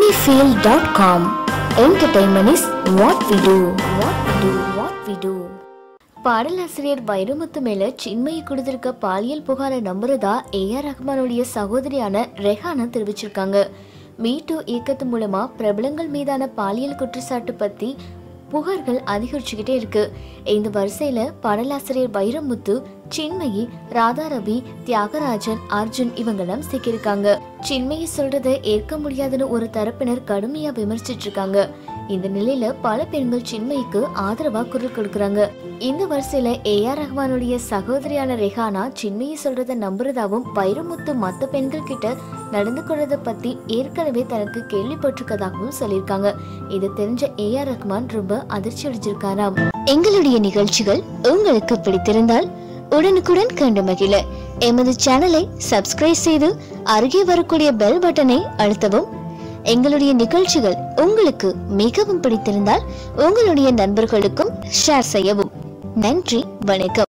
Sunnyfield.com. Entertainment is what we do. What we do. What we do. பாடலாசிரியர் வைரமுத்து மேல சின்மயி கொடுத்திருக்க பாலியல் புகாரை நம்புறதா ஏ ஆர் ரஹ்மானுடைய சகோதரியான ரெஹானா தெரிவிச்சிருக்காங்க மீட்டு இயக்கத்து மூலமா பிரபலங்கள் மீதான பாலியல் குற்றச்சாட்டு பத்தி புகார்கள் அதிகரிச்சுக்கிட்டே இருக்கு இந்த வரிசையில பாடலாசிரியர் வைரமுத்து சின்மயி ராதா ரவி தியாகராஜன் அர்ஜுன் இவங்கெல்லாம் சிக்கியிருக்காங்க சின்மயி சொல்றதை ஏற்க முடியாதுன்னு ஒரு தரப்பினர் கடுமையா விமர்சிச்சிட்டு இருக்காங்க இந்த நிலையில பல பெண்கள் சின்மயிக்கு ஆதரவா குரல் கொடுக்கறாங்க இந்த வரிசையில ஏ ஆர் ரஹ்மானுடைய சகோதரியான ரெஹானா சின்மயி சொல்றத நம்புறதாவும் வைரமுத்து மத்த பெண்கள் கிட்ட நடந்து கொள்றத பத்தி ஏற்கனவே தனக்கு கேள்விப்பட்டிருக்கதாகவும் சொல்லியிருக்காங்க இது தெரிஞ்ச ஏ ஆர் ரஹ்மான் ரொம்ப அதிர்ச்சி அடைஞ்சிருக்காராம் எங்களுடைய நிகழ்ச்சிகள் உங்களுக்கு பிடித்திருந்தால் உடனுக்குடன் கண்டு மகிழ எமது சேனலை சப்ஸ்கிரைப் செய்து அருகே வரக்கூடிய பெல் பட்டனை அழுத்தவும் எங்களுடைய நிகழ்ச்சிகள் உங்களுக்கு மிகவும் பிடித்திருந்தால் உங்களுடைய நண்பர்களுக்கும் ஷேர் செய்யவும் நன்றி வணக்கம்